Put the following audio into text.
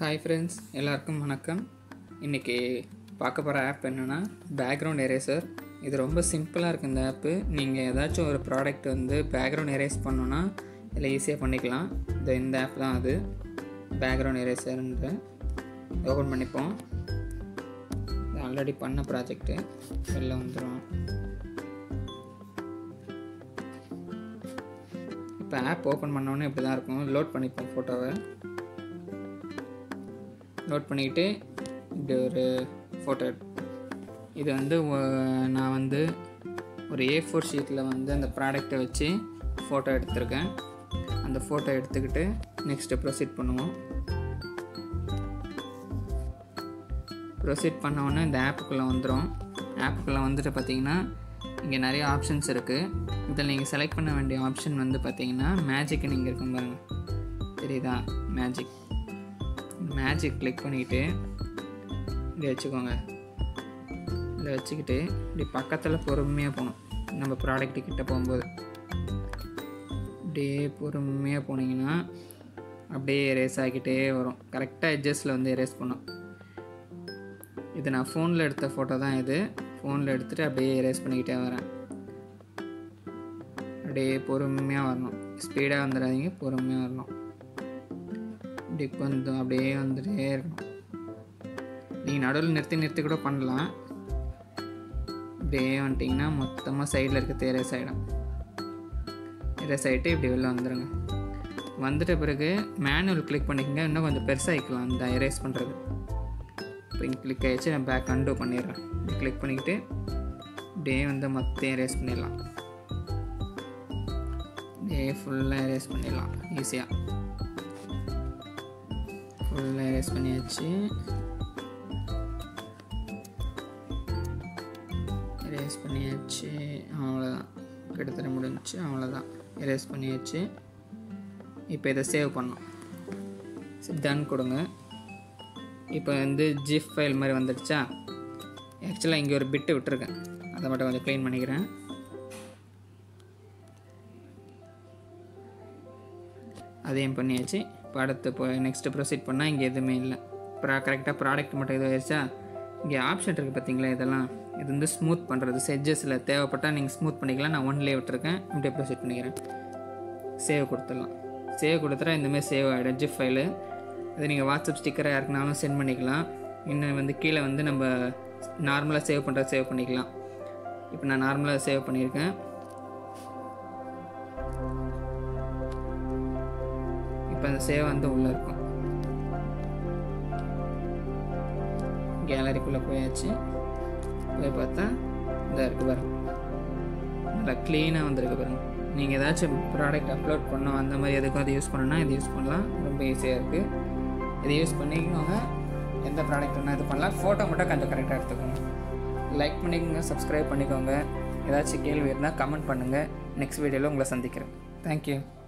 hi friends எல்லாருக்கும் வணக்கம் இன்றைக்கி பார்க்க போகிற ஆப் என்னென்னா பேக்ரவுண்ட் எரேசர் இது ரொம்ப சிம்பிளாக இருக்குது இந்த ஆப்பு நீங்கள் ஏதாச்சும் ஒரு ப்ராடக்ட் வந்து பேக்ரவுண்ட் எரேஸ் பண்ணோன்னா இதில் ஈஸியாக பண்ணிக்கலாம் இது இந்த ஆப் தான் அது பேக்ரவுண்ட் எரேசர்ன்ற ஓப்பன் பண்ணிப்போம் இது ஆல்ரெடி பண்ண ப்ராஜெக்ட்டு வெளில வந்துடும் இப்போ ஆப் ஓப்பன் பண்ணோன்னே இப்படி தான் இருக்கும் லோட் பண்ணிப்போம் ஃபோட்டோவை லோட் பண்ணிக்கிட்டு இப்படி ஒரு ஃபோட்டோ இது வந்து ஒ- நான் வந்து ஒரு ஏ ஃபோர் ஷீட்டில் வந்து அந்த ப்ராடக்டை வச்சு ஃபோட்டோ எடுத்திருக்கேன் அந்த ஃபோட்டோ எடுத்துக்கிட்டு நெக்ஸ்ட்டு ப்ரொசீட் பண்ணுவோம் ப்ரொசீட் பண்ண உடனே இந்த ஆப்புக்குள்ளே வந்துடும் ஆப்புக்குள்ளே வந்துட்டு பார்த்தீங்கன்னா இங்கே நிறைய ஆப்ஷன்ஸ் இருக்குது இதில் நீங்கள் செலக்ட் பண்ண வேண்டிய ஆப்ஷன் வந்து பார்த்தீங்கன்னா மேஜிக் நீங்கள் இருக்கும் பாருங்க தெரியுதா மேஜிக் மேஜிக் கிளிக் பண்ணிக்கிட்டு இப்படி வச்சுக்கோங்க இதில் வச்சுக்கிட்டு இப்படி பக்கத்தில் பொறுமையாக போகணும் நம்ம ப்ராடக்ட் கிட்ட போகும்போது அப்படியே பொறுமையாக போனீங்கன்னா அப்படியே எரேஸ் ஆகிக்கிட்டே வரும் கரெக்டாக எட்ஜஸில் வந்து எரேஸ் பண்ணும் இது நான் ஃபோனில் எடுத்த ஃபோட்டோ தான் இது ஃபோனில் எடுத்துகிட்டு அப்படியே எரேஸ் பண்ணிக்கிட்டே வரேன் அப்படியே பொறுமையாக வரணும் ஸ்பீடாக வந்துடாதீங்க பொறுமையாக வரணும் இப்படி கொஞ்சம் அப்படியே வந்துட்டே இருக்கணும் நீங்கள் நடுவில் நிறுத்தி நிறுத்தி கூட பண்ணலாம் இப்படியே வந்துட்டிங்கன்னா மொத்தமாக சைடில் இருக்க எரேஸ் ஆகிடும் எரேஸ் ஆகிட்டு இப்படி வெளில வந்துடுங்க வந்துட்ட பிறகு மேனுவல் கிளிக் பண்ணிக்கங்க இன்னும் கொஞ்சம் பெருசாகிக்கலாம் இந்த எரேஸ் பண்ணுறது இப்போ இங்கே கிளிக் ஆகிடுச்சு நான் பேக் அண்டோ பண்ணிடுறேன் இப்படி கிளிக் பண்ணிக்கிட்டு இப்படியே வந்து மொத்தம் எரேஸ் பண்ணிடலாம் அப்படியே ஃபுல்லாக எரேஸ் பண்ணிடலாம் ஈஸியாக ஃபுல்லாக எரேஸ் பண்ணியாச்சு எரேஸ் பண்ணியாச்சு அவ்வளோதான் கிட்டத்தட்ட முடிஞ்சுச்சு அவ்வளோதான் எரேஸ் பண்ணியாச்சு இப்போ இதை சேவ் பண்ணோம் டன் கொடுங்க இப்போ வந்து ஜிஃப் ஃபைல் மாதிரி வந்துடுச்சா ஆக்சுவலாக இங்கே ஒரு பிட்டு விட்டுருக்கேன் அதை மட்டும் கொஞ்சம் க்ளீன் பண்ணிக்கிறேன் அதையும் பண்ணியாச்சு இப்போ அடுத்து இப்போ நெக்ஸ்ட்டு ப்ரொசீட் பண்ணால் இங்கே எதுவுமே இல்லை ப்ரா கரெக்டாக ப்ராடக்ட் மட்டும் இது ஆயிடுச்சா இங்கே ஆப்ஷன் இருக்குது பார்த்தீங்களா இதெல்லாம் இது வந்து ஸ்மூத் பண்ணுறது செட்ஜஸில் தேவைப்பட்டால் நீங்கள் ஸ்மூத் பண்ணிக்கலாம் நான் ஒன்லேயே விட்டுருக்கேன் இப்படியே ப்ரொசீட் பண்ணிக்கிறேன் சேவ் கொடுத்துடலாம் சேவ் கொடுத்துட்டா இந்தமாதிரி சேவ் ஆகிடும் ஜிப் ஃபைலு அது நீங்கள் வாட்ஸ்அப் ஸ்டிக்கரை யாருக்குனாலும் சென்ட் பண்ணிக்கலாம் இன்னும் வந்து கீழே வந்து நம்ம நார்மலாக சேவ் பண்ணுறது சேவ் பண்ணிக்கலாம் இப்போ நான் நார்மலாக சேவ் பண்ணியிருக்கேன் இப்போ அந்த சேவ் வந்து உள்ளே இருக்கும் கேலரிக்குள்ளே போயாச்சு போய் பார்த்தா இந்த இருக்கு பாருங்க நல்லா க்ளீனாக வந்திருக்கு பாருங்க நீங்கள் ஏதாச்சும் ப்ராடக்ட் அப்லோட் பண்ணோம் அந்த மாதிரி எதுக்கும் அதை யூஸ் பண்ணணும்னா இது யூஸ் பண்ணலாம் ரொம்ப ஈஸியாக இருக்குது இதை யூஸ் பண்ணிக்கோங்க எந்த ப்ராடக்ட் வேணால் இது பண்ணலாம் ஃபோட்டோ மட்டும் கொஞ்சம் கரெக்டாக எடுத்துக்கோங்க லைக் பண்ணிக்கோங்க சப்ஸ்கிரைப் பண்ணிக்கோங்க ஏதாச்சும் கேள்வி இருந்தால் கமெண்ட் பண்ணுங்கள் நெக்ஸ்ட் வீடியோவில் உங்களை சந்திக்கிறேன் தேங்க்யூ